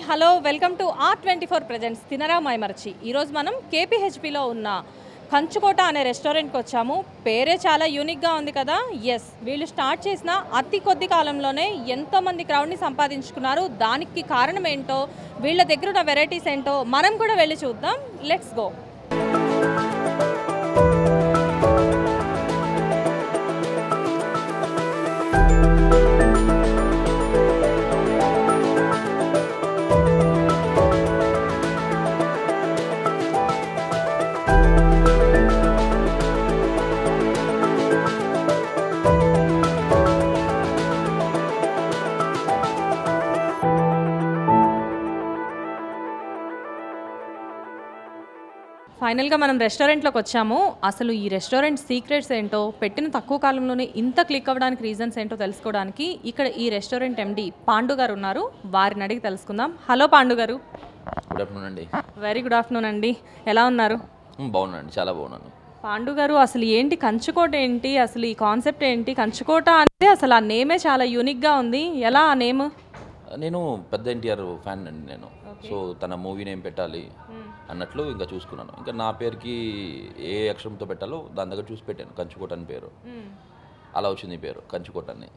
Hello welcome to R twenty four presents తినరా మైమర్చి ఈరోజు మనం కేపీహెచ్పిలో ఉన్న కంచుకోట అనే రెస్టారెంట్కి వచ్చాము పేరే చాలా యూనిక్గా ఉంది కదా ఎస్ వీళ్ళు స్టార్ట్ చేసిన అతి కొద్ది కాలంలోనే ఎంతోమంది క్రౌడ్ని సంపాదించుకున్నారు దానికి కారణం ఏంటో వీళ్ళ దగ్గర ఉన్న వెరైటీస్ ఏంటో మనం కూడా వెళ్ళి చూద్దాం లెట్స్ గో ఫైనల్గా మనం రెస్టారెంట్లోకి వచ్చాము అసలు ఈ రెస్టారెంట్ సీక్రెట్స్ ఏంటో పెట్టిన తక్కువ కాలంలోనే ఇంత క్లిక్ అవ్వడానికి రీజన్స్ ఏంటో తెలుసుకోవడానికి ఇక్కడ ఈ రెస్టారెంట్ ఎండి పాండు గారు ఉన్నారు వారిని అడిగి తెలుసుకుందాం హలో పాండు గారు గుడ్ ఆఫ్టర్నూన్ అండి వెరీ గుడ్ ఆఫ్టర్నూన్ అండి ఎలా ఉన్నారు మ్, బాగున్నానండి చాలా బాగున్నాను పాండు గారు అసలు ఏంటి కంచుకోట ఏంటి అసలు ఈ కాన్సెప్ట్ ఏంటి కంచుకోట అంటే అసలు ఆ నేమే చాలా యూనిక్గా ఉంది ఎలా ఆ నేమ్ నేను పెద్ద ఎన్టీఆర్ ఫ్యాన్ అండి నేను సో తన మూవీ నేమ్ పెట్టాలి అన్నట్లు ఇంకా చూసుకున్నాను ఇంకా నా పేరుకి ఏ అక్షరంతో పెట్టాలో దాని దగ్గర చూసి పెట్టాను కంచుకోట అని పేరు అలా వచ్చింది ఈ పేరు కంచుకోట అని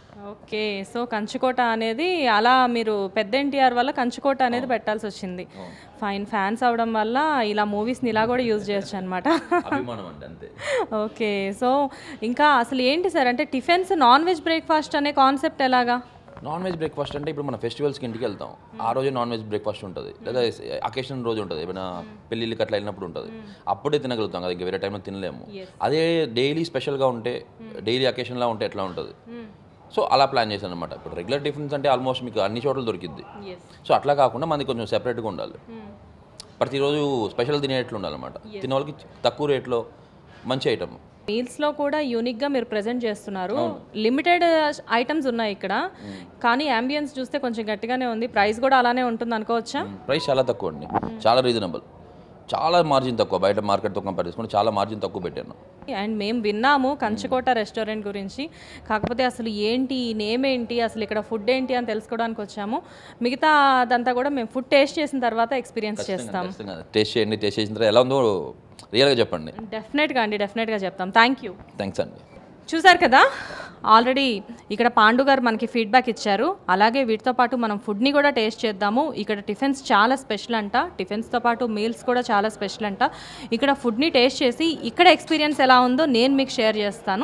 ఓకే సో కంచుకోట అనేది అలా మీరు పెద్ద ఎన్టీఆర్ వల్ల కంచుకోట అనేది పెట్టాల్సి వచ్చింది ఫైన్ ఫ్యాన్స్ అవడం వల్ల ఇలా మూవీస్ని ఇలా కూడా యూజ్ చేయొచ్చు అనమాట అభిమానం అండి అంతే ఓకే సో ఇంకా అసలు ఏంటి సార్ అంటే టిఫిన్స్ నాన్ వెజ్ బ్రేక్ఫాస్ట్ అనే కాన్సెప్ట్ ఎలాగా నాన్ వెజ్ బ్రేక్ఫాస్ట్ అంటే ఇప్పుడు మన ఫెస్టివల్స్కి ఇంటికి వెళ్తాం ఆ రోజే నాన్ వెజ్ బ్రేక్ఫాస్ట్ ఉంటుంది లేదా అకేషన్ రోజు ఉంటుంది ఏమైనా పెళ్ళిళ్ళకి అట్లా వెళ్ళినప్పుడు ఉంటుంది అప్పుడే తినగలుగుతాం కదా ఇంకా వేరే టైంలో తినలేము అదే డైలీ స్పెషల్గా ఉంటే డైలీ అకేషన్లా ఉంటే ఎట్లా ఉంటుంది సో అలా ప్లాన్ చేశాను అనమాట ఇప్పుడు రెగ్యులర్ టిఫిన్స్ అంటే ఆల్మోస్ట్ మీకు అన్ని చోట్ల దొరికిద్ది ఎస్ సో అట్లా కాకుండా మనది కొంచెం సెపరేట్గా ఉండాలి ప్రతిరోజు స్పెషల్ తినేట్లు ఉండాలన్నమాట తినే వాళ్ళకి తక్కువ రేట్లో మంచి ఐటమ్ మీల్స్లో కూడా యూనిక్గా మీరు ప్రజెంట్ చేస్తున్నారు లిమిటెడ్ ఐటమ్స్ ఉన్నాయి ఇక్కడ కానీ అంబియన్స్ చూస్తే కొంచెం గట్టిగానే ఉంది ప్రైస్ కూడా అలానే ఉంటుంది అనుకోవచ్చా ప్రైస్ చాలా తక్కువ అండి చాలా రీజనబుల్ చాలా మార్జిన్ తక్కువ బయట మార్కెట్తో కంపేర్ చేసుకుంటే చాలా మార్జిన్ తక్కువ పెట్టాను అండ్ మేము విన్నాము కంచుకోట రెస్టారెంట్ గురించి కాకపోతే అసలు ఏంటి ఈ నేమ్ ఏంటి అసలు ఇక్కడ ఫుడ్ ఏంటి అని తెలుసుకోవడానికి వచ్చాము మిగతా అదంతా కూడా మేము ఫుడ్ టేస్ట్ చేసిన తర్వాత ఎక్స్పీరియన్స్ చేస్తాం ఖచ్చితంగా టేస్ట్ చేయండి టేస్ట్ చేసిన తర్వాత ఎలా ఉందో రియల్గా చెప్పండి డెఫినెట్గా అండి డెఫినెట్గా చెప్తాం థ్యాంక్ యూ థ్యాంక్స్ అండి చూసారు కదా ఆల్రెడీ ఇక్కడ పాండు గారు మనకి ఫీడ్బ్యాక్ ఇచ్చారు అలాగే వీటితో పాటు మనం ఫుడ్ని కూడా టేస్ట్ చేద్దాము ఇక్కడ టిఫిన్స్ చాలా స్పెషల్ అంట టిఫిన్స్తో పాటు మీల్స్ కూడా చాలా స్పెషల్ అంట ఇక్కడ ఫుడ్ని టేస్ట్ చేసి ఇక్కడ ఎక్స్పీరియన్స్ ఎలా ఉందో నేను మీకు షేర్ చేస్తాను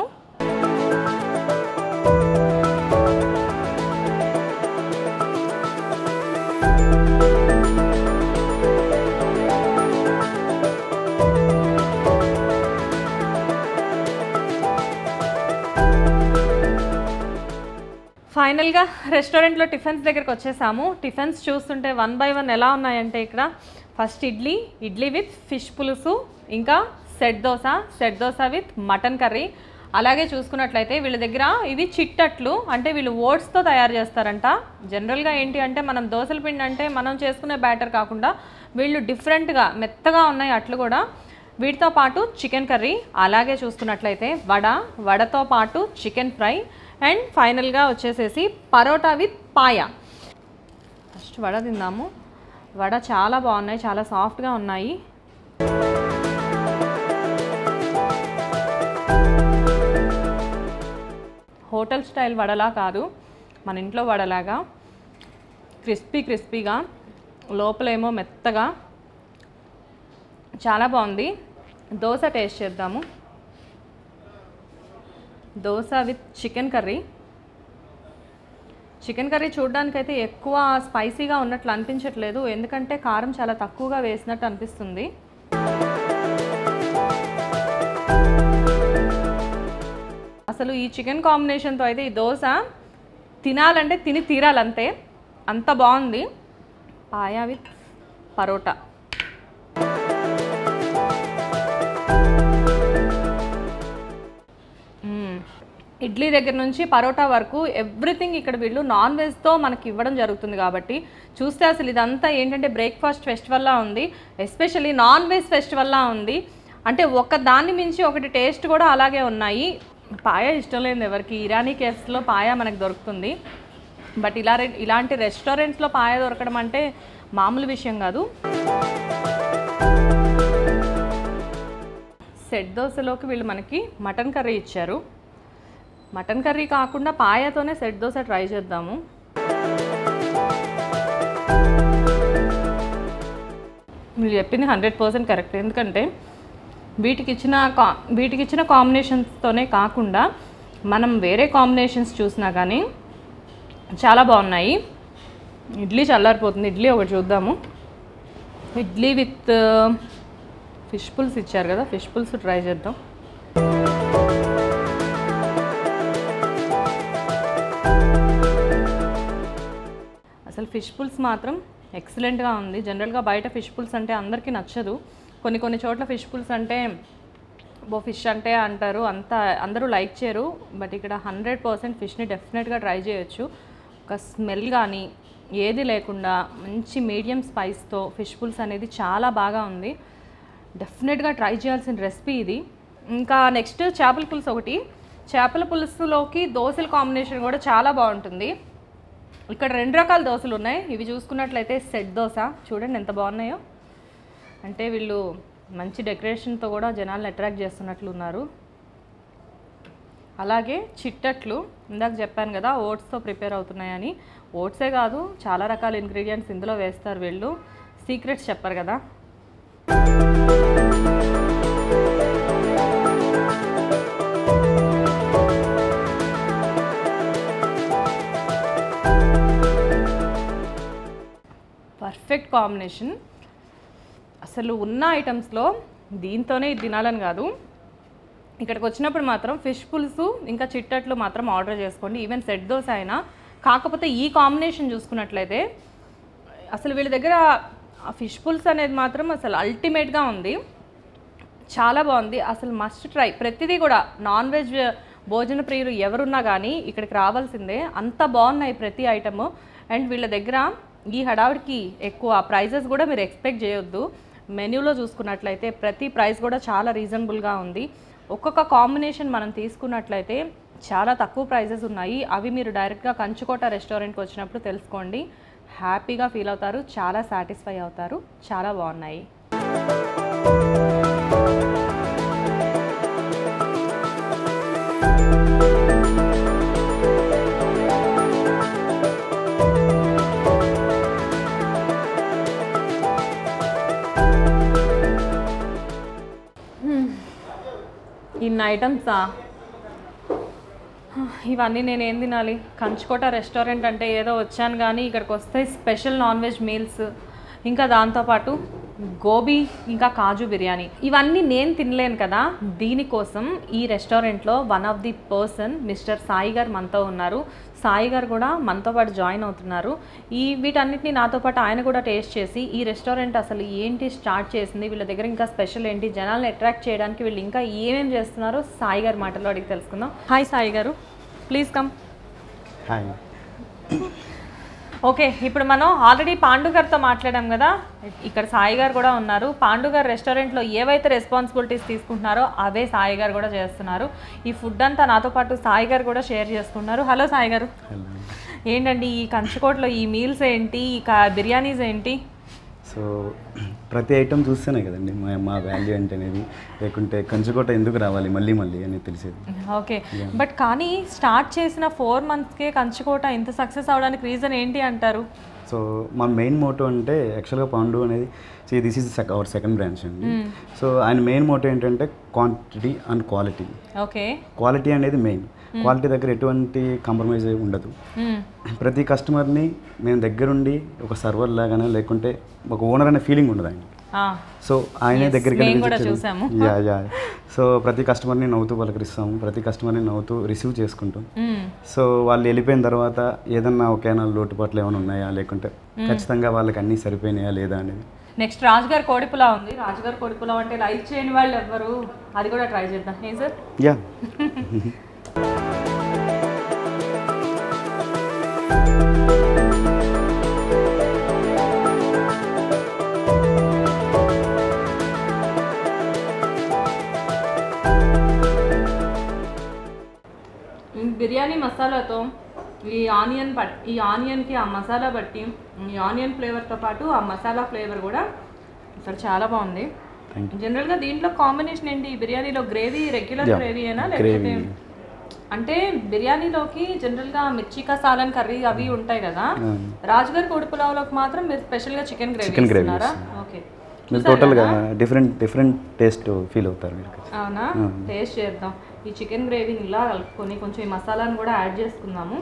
ఫైనల్గా రెస్టారెంట్లో టిఫిన్స్ దగ్గరికి వచ్చేసాము టిఫిన్స్ చూస్తుంటే వన్ బై వన్ ఎలా ఉన్నాయంటే ఇక్కడ first idli idli with fish పులుసు ఇంకా set dosa set dosa with mutton curry అలాగే చూసుకున్నట్లయితే వీళ్ళ దగ్గర ఇవి చిట్టట్లు అంటే వీళ్ళు ఓట్స్తో తయారు చేస్తారంట జనరల్గా ఏంటి అంటే మనం దోశల పిండి అంటే మనం చేసుకునే బ్యాటర్ కాకుండా వీళ్ళు డిఫరెంట్గా మెత్తగా ఉన్నాయి అట్లు కూడా వీటితో పాటు చికెన్ కర్రీ అలాగే చూసుకున్నట్లయితే వడ వడతో పాటు చికెన్ ఫ్రై అండ్ ఫైనల్గా వచ్చేసేసి పరోటా విత్ పాయ ఫస్ట్ వడ తిందాము వడ చాలా బాగున్నాయి చాలా సాఫ్ట్గా ఉన్నాయి హోటల్ స్టైల్ వడలా కాదు మన ఇంట్లో వడలాగా క్రిస్పీ క్రిస్పీగా లోపలేమో మెత్తగా చాలా బాగుంది దోశ టేస్ట్ చేద్దాము dosa with chicken curry chicken curry చూడడానికైతే ఎక్కువ స్పైసీగా ఉన్నట్లు అనిపించట్లేదు ఎందుకంటే కారం చాలా తక్కువగా వేసినట్టు అనిపిస్తుంది అసలు ఈ చికెన్ కాంబినేషన్తో అయితే ఈ దోశ తినాలంటే తిని తీరాలంతే అంత బాగుంది పాయా విత్ పరోటా మ్మ్. ఇడ్లీ దగ్గర నుంచి పరోటా వరకు ఎవ్రీథింగ్ ఇక్కడ వీళ్ళు నాన్ వెజ్తో మనకి ఇవ్వడం జరుగుతుంది కాబట్టి చూస్తే అసలు ఇదంతా ఏంటంటే బ్రేక్ఫాస్ట్ ఫెస్టివల్లా ఉంది ఎస్పెషల్లీ నాన్ వెజ్ ఫెస్టివల్లా ఉంది అంటే ఒక దాన్ని మించి ఒకటి టేస్ట్ కూడా అలాగే ఉన్నాయి పాయ ఇష్టం లేదు ఎవరికి ఇరానీ కేఫ్స్లో పాయ మనకు దొరుకుతుంది బట్ ఇలా రె- ఇలాంటి రెస్టారెంట్స్లో పాయ దొరకడం అంటే మామూలు విషయం కాదు సెట్ దోశలోకి వీళ్ళు మనకి మటన్ కర్రీ ఇచ్చారు మటన్ కర్రీ కాకుండా పాయతోనే సెట్ దోశ ట్రై చేద్దాము మీరు చెప్పింది హండ్రెడ్ పర్సెంట్ కరెక్ట్ ఎందుకంటే వీటికి ఇచ్చిన కా వీటికి ఇచ్చిన కాంబినేషన్స్తోనే కాకుండా మనం వేరే కాంబినేషన్స్ చూసినా కానీ చాలా బాగున్నాయి ఇడ్లీ చల్లారిపోతుంది ఇడ్లీ ఒకటి చూద్దాము ఇడ్లీ విత్ ఫిష్ పుల్స్ ఇచ్చారు కదా ఫిష్ పుల్స్ ట్రై చేద్దాం అసలు ఫిష్ పుల్స్ మాత్రం ఎక్సలెంట్గా ఉంది జనరల్గా బయట ఫిష్ పుల్స్ అంటే అందరికీ నచ్చదు కొన్ని కొన్ని చోట్ల ఫిష్ పుల్స్ అంటే బో ఫిష్ అంటే అంటారు అంత అందరూ లైక్ చేయరు బట్ ఇక్కడ హండ్రెడ్ పర్సెంట్ ఫిష్ని డెఫినెట్గా ట్రై చేయొచ్చు ఒక స్మెల్ కానీ ఏది లేకుండా మంచి మీడియం స్పైస్తో ఫిష్ పుల్స్ అనేది చాలా బాగా ఉంది డెఫినెట్గా ట్రై చేయాల్సిన రెసిపీ ఇది ఇంకా నెక్స్ట్ చేపల పులుసు ఒకటి చేపల పులుసులోకి దోశల కాంబినేషన్ కూడా చాలా బాగుంటుంది ఇక్కడ రెండు రకాల దోశలు ఉన్నాయి ఇవి చూసుకున్నట్లయితే సెట్ దోశ చూడండి ఎంత బాగున్నాయో అంటే వీళ్ళు మంచి డెకరేషన్తో కూడా జనాలను అట్రాక్ట్ చేస్తున్నట్లు ఉన్నారు అలాగే చిట్టట్లు ఇందాక చెప్పాను కదా ఓట్స్తో ప్రిపేర్ అవుతున్నాయని ఓట్సే కాదు చాలా రకాల ఇంగ్రీడియంట్స్ ఇందులో వేస్తారు వీళ్ళు సీక్రెట్స్ చెప్పరు కదా పర్ఫెక్ట్ కాంబినేషన్ అసలు ఉన్న ఐటమ్స్లో దీంతోనే ఇది తినాలని కాదు ఇక్కడికి వచ్చినప్పుడు మాత్రం ఫిష్ పులుసు ఇంకా చిట్టట్లు మాత్రం ఆర్డర్ చేసుకోండి ఈవెన్ సెట్ దోశ అయినా కాకపోతే ఈ కాంబినేషన్ చూసుకున్నట్లయితే అసలు వీళ్ళ దగ్గర ఆ ఫిష్ పులుసు అనేది మాత్రం అసలు అల్టిమేట్గా ఉంది చాలా బాగుంది అసలు మస్ట్ ట్రై ప్రతిదీ కూడా నాన్ వెజ్ భోజన ప్రియులు ఎవరున్నా కానీ ఇక్కడికి రావాల్సిందే అంత బాగున్నాయి ప్రతి ఐటమ్ అండ్ వీళ్ళ దగ్గర ఈ హడావిడికి ఎక్కువ ప్రైజెస్ కూడా మీరు ఎక్స్పెక్ట్ చేయొద్దు మెన్యూలో చూసుకున్నట్లయితే ప్రతి ప్రైస్ కూడా చాలా రీజనబుల్గా ఉంది ఒక్కొక్క కాంబినేషన్ మనం తీసుకున్నట్లయితే చాలా తక్కువ ప్రైజెస్ ఉన్నాయి అవి మీరు డైరెక్ట్గా కంచుకోట రెస్టారెంట్కి వచ్చినప్పుడు తెలుసుకోండి హ్యాపీగా ఫీల్ అవుతారు చాలా సాటిస్ఫై అవుతారు చాలా బాగున్నాయి ఇన్ని ఐటమ్సా ఇవన్నీ నేను ఏం తినాలి కంచుకోట రెస్టారెంట్ అంటే ఏదో వచ్చాను కానీ ఇక్కడికి వస్తే స్పెషల్ నాన్ వెజ్ మీల్స్ ఇంకా దాంతోపాటు గోబీ ఇంకా కాజు బిర్యానీ ఇవన్నీ నేను తినలేను కదా దీనికోసం ఈ రెస్టారెంట్లో one of the person mister Sai గారు మనతో ఉన్నారు సాయి గారు కూడా మనతో పాటు జాయిన్ అవుతున్నారు ఈ వీటన్నిటిని నాతో పాటు ఆయన కూడా టేస్ట్ చేసి ఈ రెస్టారెంట్ అసలు ఏంటి స్టార్ట్ చేసింది వీళ్ళ దగ్గర ఇంకా స్పెషల్ ఏంటి జనాల్ని అట్రాక్ట్ చేయడానికి వీళ్ళు ఇంకా ఏమేమి చేస్తున్నారో సాయి గారి మాటల్లో అడిగి తెలుసుకుందాం హాయ్ సాయి గారు ప్లీజ్ కమ్ హాయ్ ఓకే ఇప్పుడు మనం ఆల్రెడీ పాండు గారితో మాట్లాడాం కదా ఇక్కడ సాయి గారు కూడా ఉన్నారు పాండు గారు రెస్టారెంట్లో ఏవైతే రెస్పాన్సిబిలిటీస్ తీసుకుంటున్నారో అవే సాయి గారు కూడా చేస్తున్నారు ఈ ఫుడ్ అంతా నాతో పాటు సాయి గారు కూడా షేర్ చేసుకున్నారు హలో సాయి గారు హలో ఏంటండి ఈ కంచుకోటలో ఈ మీల్స్ ఏంటి ఈ కా- బిర్యానీస్ ఏంటి సో ప్రతి ఐటమ్ చూస్తేనే కదండి మా మా వాల్యూ అంటే అనేది లేకుంటే కంచుకోట ఎందుకు రావాలి మళ్ళీ మళ్ళీ అని తెలిసేది ఓకే బట్ కానీ స్టార్ట్ చేసిన ఫోర్ మంత్స్కే కంచుకోట ఇంత సక్సెస్ అవడానికి రీజన్ ఏంటి అంటారు సో మా మెయిన్ మోటో అంటే యాక్చువల్గా పాండు అనేది see this is our second branch అండి సో ఆయన మెయిన్ మోటో ఏంటంటే quantity and quality okay quality అనేది మెయిన్ క్వాలిటీ దగ్గర ఎటువంటి కాంప్రమైజ్ ఉండదు మ్మ్. ప్రతి కస్టమర్ని మేము దగ్గరుండి ఒక సర్వర్ లాగానే లేకుంటే ఒక ఓనర్ అనే ఫీలింగ్ ఉండదు ఆయన ఆ, సో ఆయనే దగ్గరికి మేము వెళ్ళి కూడా విజిట్ చూసాము. చేసి- యా యా సో ప్రతి కస్టమర్ని నవ్వుతూ పలకరిస్తాము ప్రతి కస్టమర్ని నవ్వుతూ రిసీవ్ చేసుకుంటాం మ్మ్. సో వాళ్ళు వెళ్ళిపోయిన తర్వాత ఏదన్నా ఒకేనా లోటుపాట్లు ఏమైనా ఉన్నాయా లేకుంటే ఖచ్చితంగా వాళ్ళకి అన్నీ సరిపోయినాయా లేదా అనేది నెక్స్ట్ రాజుగారి కోడిపులా ఉంది రాజుగారి కోడిపులా అంటే లైక్ చేయని వాళ్ళు ఎవ్వరు అది కూడా ట్రై చేద్దాం ఏం సార్ యా బిర్యానీ మసాలాతో ఈ ఆనియన్ పట్ ఈ ఆనియన్కి ఆ మసాలా బట్టి ఈ ఆనియన్ ఫ్లేవర్తో పాటు ఆ మసాలా ఫ్లేవర్ కూడా అసలు చాలా బాగుంది జనరల్గా దీంట్లో కాంబినేషన్ ఏంటి ఈ బిర్యానీలో గ్రేవీ రెగ్యులర్ Yeah. గ్రేవీ అయినా లేకపోతే Gravy. అంటే బిర్యానీలోకి జనరల్గా మిర్చి కా సాలన్ కర్రీ అవి ఉంటాయి కదా Mm. రాజుగారి కోడి పులావ్లోకి మాత్రం మీరు స్పెషల్గా చికెన్ గ్రేవీ Chicken gravy ఇస్తున్నారా ఓకే మీరు టోటల్గా డిఫరెంట్ డిఫరెంట్ టేస్ట్ ఫీల్ అవుతారు మీరు అవునా టేస్ట్ చేద్దాం ఈ చికెన్ గ్రేవీని ఇలా కలుపుకొని కొంచెం ఈ మసాలాను కూడా యాడ్ చేసుకుందాము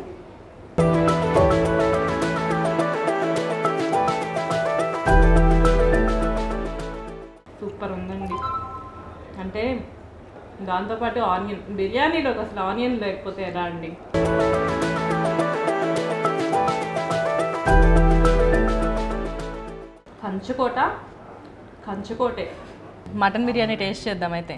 సూపర్ ఉందండి అంటే దాంతోపాటు ఆనియన్ బిర్యానీలోకి అసలు ఆనియన్ లేకపోతే ఎలా అండి కంచుకోట కంచుకోటే మటన్ బిర్యానీ టేస్ట్ చేద్దాం అయితే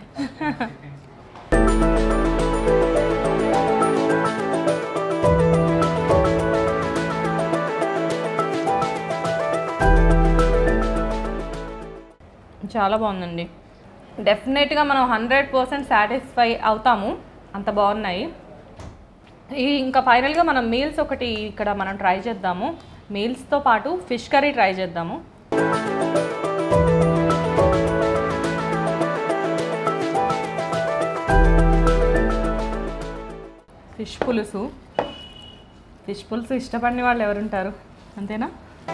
చాలా బాగుందండి డెఫినెట్గా మనం హండ్రెడ్ పర్సెంట్ సాటిస్ఫై అవుతాము అంత బాగున్నాయి ఈ ఇంకా ఫైనల్గా మనం మీల్స్ ఒకటి ఇక్కడ మనం ట్రై చేద్దాము మీల్స్తో పాటు ఫిష్ కర్రీ ట్రై చేద్దాము ఫిష్ పులుసు ఫిష్ పులుసు ఇష్టపడిన వాళ్ళు ఎవరుంటారు అంతేనా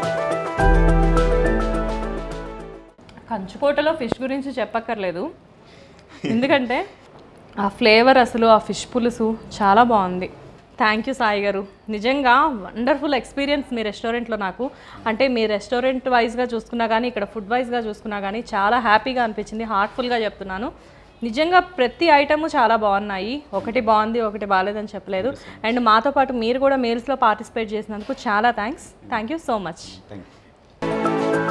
కంచుకోటలో ఫిష్ గురించి చెప్పక్కర్లేదు ఎందుకంటే ఆ ఫ్లేవర్ అసలు ఆ ఫిష్ పులుసు చాలా బాగుంది థ్యాంక్ యూ సాయి గారు నిజంగా వండర్ఫుల్ ఎక్స్పీరియన్స్ మీ రెస్టారెంట్లో నాకు అంటే మీ రెస్టారెంట్ వైజ్గా చూసుకున్నా కానీ ఇక్కడ ఫుడ్ వైజ్గా చూసుకున్నా కానీ చాలా హ్యాపీగా అనిపించింది హార్ట్ఫుల్గా చెప్తున్నాను నిజంగా ప్రతి ఐటము చాలా బాగున్నాయి ఒకటి బాగుంది ఒకటి బాగాలేదని చెప్పలేదు అండ్ మాతో పాటు మీరు కూడా మీల్స్లో పార్టిసిపేట్ చేసినందుకు చాలా thanks thank you so much thank you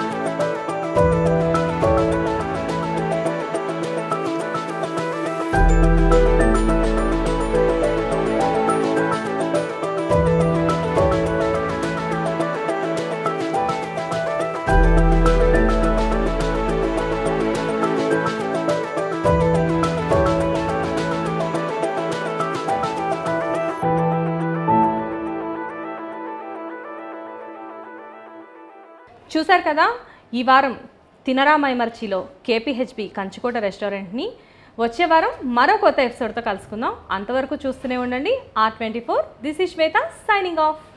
చూశారు కదా ఈ వారం తినరా మైమర్చిలో కేపీహెచ్బి కంచుకోట రెస్టారెంట్ని వచ్చే వారం మరో కొత్త ఎపిసోడ్తో కలుసుకుందాం అంతవరకు చూస్తూనే ఉండండి R twenty four this is Shweta signing of